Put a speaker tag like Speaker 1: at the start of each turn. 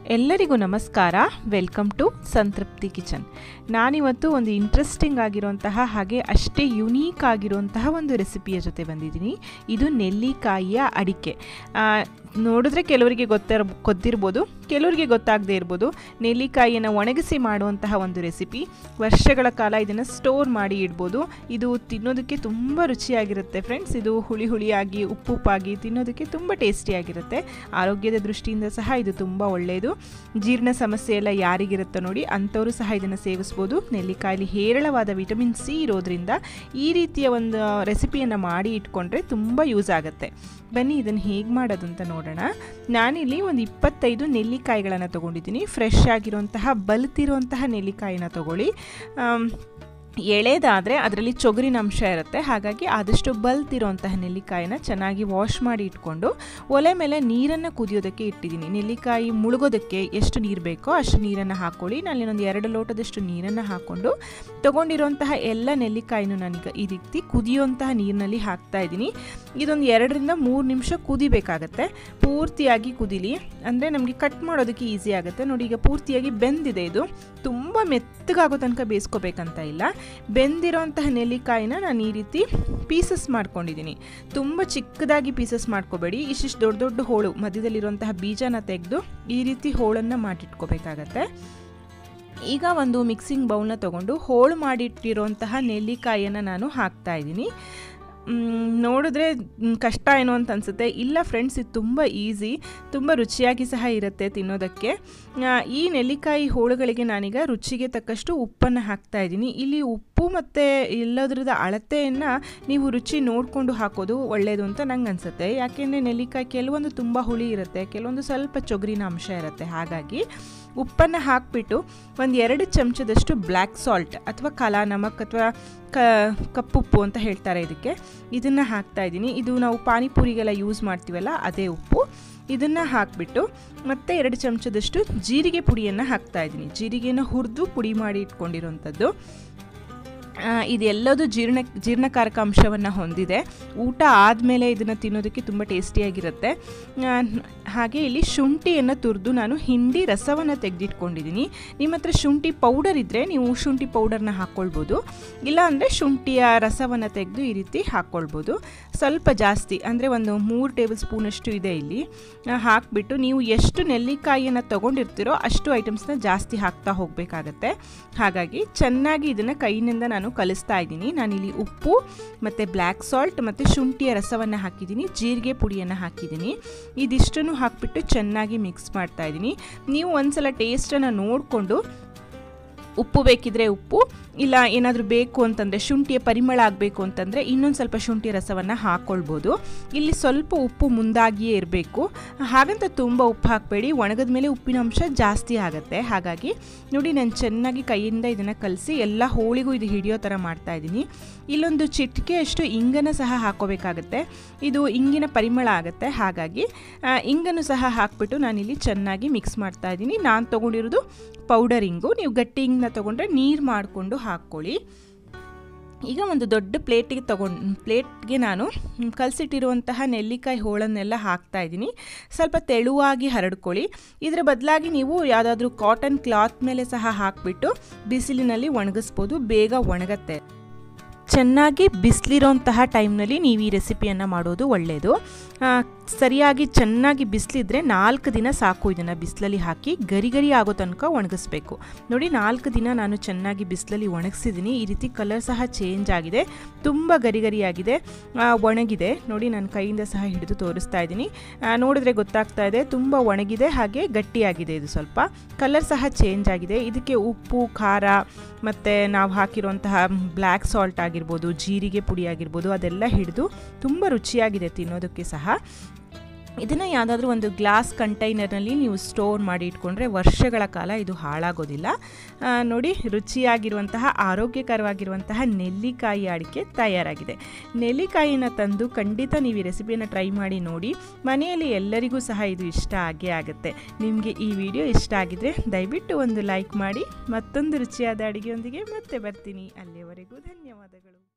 Speaker 1: ಎಲ್ಲರಿಗೂ ನಮಸ್ಕಾರ welcome to ಸಂತೃಪ್ತಿ ಕಿಚನ್ ನಾನಿವತ್ತು ಒಂದು ಇಂಟ್ರೆಸ್ಟಿಂಗ್ ಆಗಿರುವಂತಹ ಹಾಗೆ ಅಷ್ಟೇ ಯುನೀಕ್ ಆಗಿರುವಂತಹ ಒಂದು ರೆಸಿಪಿಯ ಜೊತೆ ಬಂದಿದ್ದೀನಿ ಇದು ನೆಲ್ಲಿಕಾಯಿಯ ಅಡಿಕೆ ಆ, ನೋಡಿದ್ರೆ ಕೆಲವರಿಗೆ ಗೊತ್ತಿರ ಗೊತ್ತಿರ್ಬೋದು ಕೆಲವರಿಗೆ ಗೊತ್ತಾಗದೇ ಇರ್ಬೋದು ನೆಲ್ಲಿಕಾಯಿಯನ್ನು ಒಣಗಿಸಿ ಮಾಡುವಂತಹ ಒಂದು ರೆಸಿಪಿ ವರ್ಷಗಳ ಕಾಲ ಇದನ್ನು ಸ್ಟೋರ್ ಮಾಡಿ ಇಡ್ಬೋದು ಇದು ತಿನ್ನೋದಕ್ಕೆ ತುಂಬ ರುಚಿಯಾಗಿರುತ್ತೆ ಫ್ರೆಂಡ್ಸ್ ಇದು ಹುಳಿ ಹುಳಿಯಾಗಿ ಉಪ್ಪು ಉಪ್ಪಾಗಿ ತಿನ್ನೋದಕ್ಕೆ ತುಂಬ ಟೇಸ್ಟಿಯಾಗಿರುತ್ತೆ ಆರೋಗ್ಯದ ದೃಷ್ಟಿಯಿಂದ ಸಹ ಇದು ತುಂಬ ಒಳ್ಳೆಯದು ಜೀರ್ಣ ಸಮಸ್ಯೆ ಎಲ್ಲ ಯಾರಿಗಿರುತ್ತೋ ನೋಡಿ ಅಂಥವರು ಸಹ ಇದನ್ನು ಸೇವಿಸ್ಬೋದು ನೆಲ್ಲಿಕಾಯಲ್ಲಿ ಹೇರಳವಾದ ವಿಟಮಿನ್ ಸಿ ಇರೋದ್ರಿಂದ ಈ ರೀತಿಯ ಒಂದು ರೆಸಿಪಿಯನ್ನು ಮಾಡಿ ಇಟ್ಕೊಂಡ್ರೆ ತುಂಬ ಯೂಸ್ ಆಗುತ್ತೆ ಬನ್ನಿ ಇದನ್ನು ಹೇಗೆ ಮಾಡೋದು ಅಂತ ನೋಡೋಣ ನಾನಿಲ್ಲಿ ಒಂದು ಇಪ್ಪತ್ತೈದು ನೆಲ್ಲಿಕಾಯಿಗಳನ್ನು ತೊಗೊಂಡಿದ್ದೀನಿ ಫ್ರೆಶ್ ಆಗಿರುವಂತಹ ಬಲ್ತಿರುವಂತಹ ನೆಲ್ಲಿಕಾಯಿನ ತೊಗೊಳ್ಳಿ ಆಮ್, ಎಳೆದಾದರೆ ಅದರಲ್ಲಿ ಚೊಗುರಿನ ಅಂಶ ಇರುತ್ತೆ ಹಾಗಾಗಿ ಆದಷ್ಟು ಬಲ್ತಿರೋಂತಹ ನೆಲ್ಲಿಕಾಯಿನ ಚೆನ್ನಾಗಿ ವಾಶ್ ಮಾಡಿ ಇಟ್ಕೊಂಡು ಒಲೆ ಮೇಲೆ ನೀರನ್ನು ಕುದಿಯೋದಕ್ಕೆ ಇಟ್ಟಿದ್ದೀನಿ ನೆಲ್ಲಿಕಾಯಿ ಮುಳುಗೋದಕ್ಕೆ ಎಷ್ಟು ನೀರು ಬೇಕೋ ಅಷ್ಟು ನೀರನ್ನು ಹಾಕ್ಕೊಳ್ಳಿ ನಾನು ಒಂದು ಎರಡು ಲೋಟದಷ್ಟು ನೀರನ್ನು ಹಾಕ್ಕೊಂಡು ತೊಗೊಂಡಿರೋಂತಹ ಎಲ್ಲ ನೆಲ್ಲಿಕಾಯಿನೂ ನಾನೀಗ ಈ ರೀತಿ ಕುದಿಯುವಂತಹ ನೀರಿನಲ್ಲಿ ಹಾಕ್ತಾ ಇದ್ದೀನಿ ಇದೊಂದು ಎರಡರಿಂದ ಮೂರು ನಿಮಿಷ ಕುದಿಬೇಕಾಗತ್ತೆ ಪೂರ್ತಿಯಾಗಿ ಕುದಿಲಿ ಅಂದರೆ ನಮಗೆ ಕಟ್ ಮಾಡೋದಕ್ಕೆ ಈಸಿ ಆಗುತ್ತೆ ನೋಡಿ ಈಗ ಪೂರ್ತಿಯಾಗಿ ಬೆಂದಿದೆ ಇದು ತುಂಬ ಮೆತ್ತಗಾಗೋ ತನಕ ಬೇಯಿಸ್ಕೋಬೇಕಂತ ಇಲ್ಲ ಬೆಂದಿರೋಂತಹ ನೆಲ್ಲಿಕಾಯಿನ ನಾನು ಈ ರೀತಿ ಪೀಸಸ್ ಮಾಡ್ಕೊಂಡಿದ್ದೀನಿ ತುಂಬ ಚಿಕ್ಕದಾಗಿ ಪೀಸಸ್ ಮಾಡ್ಕೋಬೇಡಿ ಇಷ್ಟಿಷ್ಟು ದೊಡ್ಡ ದೊಡ್ಡ ಹೋಳು ಮಧ್ಯದಲ್ಲಿರುವಂತಹ ಬೀಜನ ತೆಗೆದು ಈ ರೀತಿ ಹೋಳನ್ನು ಮಾಡಿಟ್ಕೋಬೇಕಾಗತ್ತೆ ಈಗ ಒಂದು ಮಿಕ್ಸಿಂಗ್ ಬೌಲ್ನ ತೊಗೊಂಡು ಹೋಳು ಮಾಡಿಟ್ಟಿರುವಂತಹ ನೆಲ್ಲಿಕಾಯಿಯನ್ನು ನಾನು ಹಾಕ್ತಾ ಇದ್ದೀನಿ ಮ್, ನೋಡಿದ್ರೆ ಮ್, ಕಷ್ಟ ಏನೋ ಅಂತ ಅನಿಸುತ್ತೆ ಇಲ್ಲ ಫ್ರೆಂಡ್ಸ್ ಇದು ತುಂಬ ಈಸಿ ತುಂಬ ರುಚಿಯಾಗಿ ಸಹ ಇರುತ್ತೆ ತಿನ್ನೋದಕ್ಕೆ ಆ, ಈ ನೆಲ್ಲಿಕಾಯಿ ಹೋಳುಗಳಿಗೆ ನಾನೀಗ ರುಚಿಗೆ ತಕ್ಕಷ್ಟು ಉಪ್ಪನ್ನು ಹಾಕ್ತಾ ಇದ್ದೀನಿ ಇಲ್ಲಿ ಉಪ್ಪು ಮತ್ತು ಎಲ್ಲದರದ ಅಳತೆಯನ್ನು ನೀವು ರುಚಿ ನೋಡಿಕೊಂಡು ಹಾಕೋದು ಒಳ್ಳೆಯದು ಅಂತ ನಂಗೆ ಅನಿಸುತ್ತೆ ಯಾಕೆಂದರೆ ನೆಲ್ಲಿಕಾಯಿ ಕೆಲವೊಂದು ತುಂಬ ಹುಳಿ ಇರುತ್ತೆ ಕೆಲವೊಂದು ಸ್ವಲ್ಪ ಚೊಗರಿನ ಅಂಶ ಇರುತ್ತೆ ಹಾಗಾಗಿ ಉಪ್ಪನ್ನು ಹಾಕಿಬಿಟ್ಟು ಒಂದು ಎರಡು ಚಮಚದಷ್ಟು ಬ್ಲ್ಯಾಕ್ ಸಾಲ್ಟ್ ಅಥವಾ ಕಲಾ ನಮಕ್ ಅಥವಾ ಕ ಕಪ್ಪುಪ್ಪು ಅಂತ ಹೇಳ್ತಾರೆ ಇದಕ್ಕೆ ಇದನ್ನು ಹಾಕ್ತಾ ಇದ್ದೀನಿ ಇದು ನಾವು ಪಾನಿಪುರಿಗೆಲ್ಲ ಯೂಸ್ ಮಾಡ್ತೀವಲ್ಲ ಅದೇ ಉಪ್ಪು ಇದನ್ನು ಹಾಕಿಬಿಟ್ಟು ಮತ್ತೆ ಎರಡು ಚಮಚದಷ್ಟು ಜೀರಿಗೆ ಪುಡಿಯನ್ನು ಹಾಕ್ತಾ ಇದ್ದೀನಿ ಜೀರಿಗೆನ ಹುರಿದು ಪುಡಿ ಮಾಡಿ ಇಟ್ಕೊಂಡಿರೋಂಥದ್ದು ಆ, ಇದೆಲ್ಲದೂ ಜೀರ್ಣ ಜೀರ್ಣಕಾರಕ ಅಂಶವನ್ನು ಹೊಂದಿದೆ ಊಟ ಆದಮೇಲೆ ಇದನ್ನು ತಿನ್ನೋದಕ್ಕೆ ತುಂಬ ಟೇಸ್ಟಿಯಾಗಿರುತ್ತೆ ಆ, ಹಾಗೆ ಇಲ್ಲಿ ಶುಂಠಿಯನ್ನು ತುರಿದು ನಾನು ಹಿಂಡಿ ರಸವನ್ನು ತೆಗೆದಿಟ್ಕೊಂಡಿದ್ದೀನಿ ನಿಮ್ಮ ಹತ್ರ ಶುಂಠಿ ಪೌಡರ್ ಇದ್ದರೆ ನೀವು ಶುಂಠಿ ಪೌಡರ್ನ ಹಾಕ್ಕೊಳ್ಬೋದು ಇಲ್ಲ ಅಂದರೆ ಶುಂಠಿಯ ರಸವನ್ನು ತೆಗೆದು ಈ ರೀತಿ ಹಾಕ್ಕೊಳ್ಬೋದು ಸ್ವಲ್ಪ ಜಾಸ್ತಿ ಅಂದರೆ ಒಂದು ಮೂರು ಟೇಬಲ್ ಸ್ಪೂನಷ್ಟು ಇದೆ ಇಲ್ಲಿ ಆ, ಹಾಕ್ಬಿಟ್ಟು ನೀವು ಎಷ್ಟು ನೆಲ್ಲಿಕಾಯಿಯನ್ನು ತೊಗೊಂಡಿರ್ತೀರೋ ಅಷ್ಟು ಐಟಮ್ಸ್ನ ಜಾಸ್ತಿ ಹಾಕ್ತಾ ಹೋಗಬೇಕಾಗತ್ತೆ ಹಾಗಾಗಿ ಚೆನ್ನಾಗಿ ಇದನ್ನು ಕೈಯಿಂದ ನಾನು ಕಲಿಸ್ತಾ ಇದ್ದೀನಿ ನಾನಿಲ್ಲಿ ಉಪ್ಪು ಮತ್ತು ಬ್ಲ್ಯಾಕ್ ಸಾಲ್ಟ್ ಮತ್ತು ಶುಂಠಿಯ ರಸವನ್ನು ಹಾಕಿದ್ದೀನಿ ಜೀರಿಗೆ ಪುಡಿಯನ್ನು ಹಾಕಿದ್ದೀನಿ ಇದಿಷ್ಟನ್ನು ಹಾಕಿಬಿಟ್ಟು ಚೆನ್ನಾಗಿ ಮಿಕ್ಸ್ ಮಾಡ್ತಾ ಇದ್ದೀನಿ ನೀವು ಒಂದ್ಸಲ ಟೇಸ್ಟನ್ನು ನೋಡಿಕೊಂಡು ಉಪ್ಪು ಬೇಕಿದ್ರೆ ಉಪ್ಪು ಇಲ್ಲ ಏನಾದರೂ ಬೇಕು ಅಂತಂದರೆ ಶುಂಠಿಯ ಪರಿಮಳ ಆಗಬೇಕು ಅಂತಂದರೆ ಇನ್ನೊಂದು ಸ್ವಲ್ಪ ಶುಂಠಿ ರಸವನ್ನು ಹಾಕ್ಕೊಳ್ಬೋದು ಇಲ್ಲಿ ಸ್ವಲ್ಪ ಉಪ್ಪು ಮುಂದಾಗಿಯೇ ಇರಬೇಕು ಹಾಗಂತ ತುಂಬ ಉಪ್ಪು ಹಾಕಬೇಡಿ ಒಣಗದ ಮೇಲೆ ಉಪ್ಪಿನ ಅಂಶ ಜಾಸ್ತಿ ಆಗುತ್ತೆ ಹಾಗಾಗಿ ನೋಡಿ ನಾನು ಚೆನ್ನಾಗಿ ಕೈಯಿಂದ ಇದನ್ನು ಕಲಸಿ ಎಲ್ಲ ಹೋಳಿಗೂ ಇದು ಹಿಡಿಯೋ ಥರ ಮಾಡ್ತಾ ಇದ್ದೀನಿ ಇಲ್ಲೊಂದು ಚಿಟಿಕೆಯಷ್ಟು ಇಂಗನ್ನು ಸಹ ಹಾಕೋಬೇಕಾಗತ್ತೆ ಇದು ಇಂಗಿನ ಪರಿಮಳ ಆಗುತ್ತೆ ಹಾಗಾಗಿ ಆ, ಇಂಗನ್ನು ಸಹ ಹಾಕ್ಬಿಟ್ಟು ನಾನಿಲ್ಲಿ ಚೆನ್ನಾಗಿ ಮಿಕ್ಸ್ ಮಾಡ್ತಾ ಇದ್ದೀನಿ ನಾನು ತೊಗೊಂಡಿರೋದು ಪೌಡರ್ ಇಂಗು ನೀವು ಗಟ್ಟಿ ಇಂಗನ್ನ ತೊಗೊಂಡ್ರೆ ನೀರು ಮಾಡಿಕೊಂಡು ಹಾಕ್ಕೊಳ್ಳಿ ಈಗ ಒಂದು ದೊಡ್ಡ ಪ್ಲೇಟಿಗೆ ತಗೊಂಡು ಪ್ಲೇಟ್ಗೆ ನಾನು ಕಲಸಿಟ್ಟಿರುವಂತಹ ನೆಲ್ಲಿಕಾಯಿ ಹೋಳನ್ನೆಲ್ಲ ಹಾಕ್ತಾ ಇದ್ದೀನಿ ಸ್ವಲ್ಪ ತೆಳುವಾಗಿ ಹರಡ್ಕೊಳ್ಳಿ ಇದರ ಬದಲಾಗಿ ನೀವು ಯಾವುದಾದ್ರೂ ಕಾಟನ್ ಕ್ಲಾತ್ ಮೇಲೆ ಸಹ ಹಾಕಿಬಿಟ್ಟು ಬಿಸಿಲಿನಲ್ಲಿ ಒಣಗಿಸ್ಬೋದು ಬೇಗ ಒಣಗತ್ತೆ ಚೆನ್ನಾಗಿ ಬಿಸಿಲಿರೋಂತಹ ಟೈಮ್ನಲ್ಲಿ ನೀವು ಈ ರೆಸಿಪಿಯನ್ನು ಮಾಡೋದು ಒಳ್ಳೆಯದು ಆ, ಸರಿಯಾಗಿ ಚೆನ್ನಾಗಿ ಬಿಸಿಲಿದ್ರೆ ನಾಲ್ಕು ದಿನ ಸಾಕು ಇದನ್ನು ಬಿಸಿಲಲ್ಲಿ ಹಾಕಿ ಗರಿ ಗರಿ ಆಗೋ ತನಕ ಒಣಗಿಸ್ಬೇಕು ನೋಡಿ ನಾಲ್ಕು ದಿನ ನಾನು ಚೆನ್ನಾಗಿ ಬಿಸಿಲಲ್ಲಿ ಒಣಗಿಸಿದ್ದೀನಿ ಈ ರೀತಿ ಕಲರ್ ಸಹ ಚೇಂಜ್ ಆಗಿದೆ ತುಂಬ ಗರಿ ಗರಿಯಾಗಿದೆ ಆ, ಒಣಗಿದೆ ನೋಡಿ ನಾನು ಕೈಯಿಂದ ಸಹ ಹಿಡಿದು ತೋರಿಸ್ತಾ ಇದ್ದೀನಿ ಆ, ನೋಡಿದ್ರೆ ಗೊತ್ತಾಗ್ತಾ ಇದೆ ತುಂಬ ಒಣಗಿದೆ ಹಾಗೆ ಗಟ್ಟಿಯಾಗಿದೆ ಇದು ಸ್ವಲ್ಪ ಕಲರ್ ಸಹ ಚೇಂಜ್ ಆಗಿದೆ ಇದಕ್ಕೆ ಉಪ್ಪು ಖಾರ ಮತ್ತು ನಾವು ಹಾಕಿರುವಂತಹ ಬ್ಲ್ಯಾಕ್ ಸಾಲ್ಟ್ ಆಗಿರ್ಬೋದು ಜೀರಿಗೆ ಪುಡಿ ಆಗಿರ್ಬೋದು ಅದೆಲ್ಲ ಹಿಡಿದು ತುಂಬ ರುಚಿಯಾಗಿದೆ ತಿನ್ನೋದಕ್ಕೆ ಸಹ ಇದನ್ನು ಯಾವುದಾದ್ರೂ ಒಂದು ಗ್ಲಾಸ್ ಕಂಟೈನರ್ನಲ್ಲಿ ನೀವು ಸ್ಟೋರ್ ಮಾಡಿ ಇಟ್ಕೊಂಡ್ರೆ ವರ್ಷಗಳ ಕಾಲ ಇದು ಹಾಳಾಗೋದಿಲ್ಲ ಆ, ನೋಡಿ ರುಚಿಯಾಗಿರುವಂತಹ ಆರೋಗ್ಯಕರವಾಗಿರುವಂತಹ ನೆಲ್ಲಿಕಾಯಿ ಅಡಿಕೆ ತಯಾರಾಗಿದೆ ನೆಲ್ಲಿಕಾಯಿನ ತಂದು ಖಂಡಿತ ನೀವು ಈ ರೆಸಿಪಿಯನ್ನು ಟ್ರೈ ಮಾಡಿ ನೋಡಿ ಮನೆಯಲ್ಲಿ ಎಲ್ಲರಿಗೂ ಸಹ ಇದು ಇಷ್ಟ ಆಗೇ ಆಗುತ್ತೆ ನಿಮಗೆ ಈ ವಿಡಿಯೋ ಇಷ್ಟ ಆಗಿದ್ರೆ ದಯವಿಟ್ಟು ಒಂದು ಲೈಕ್ ಮಾಡಿ ಮತ್ತೊಂದು ರುಚಿಯಾದ ಅಡುಗೆಯೊಂದಿಗೆ ಮತ್ತೆ ಬರ್ತೀನಿ ಅಲ್ಲಿಯವರೆಗೂ ಧನ್ಯವಾದಗಳು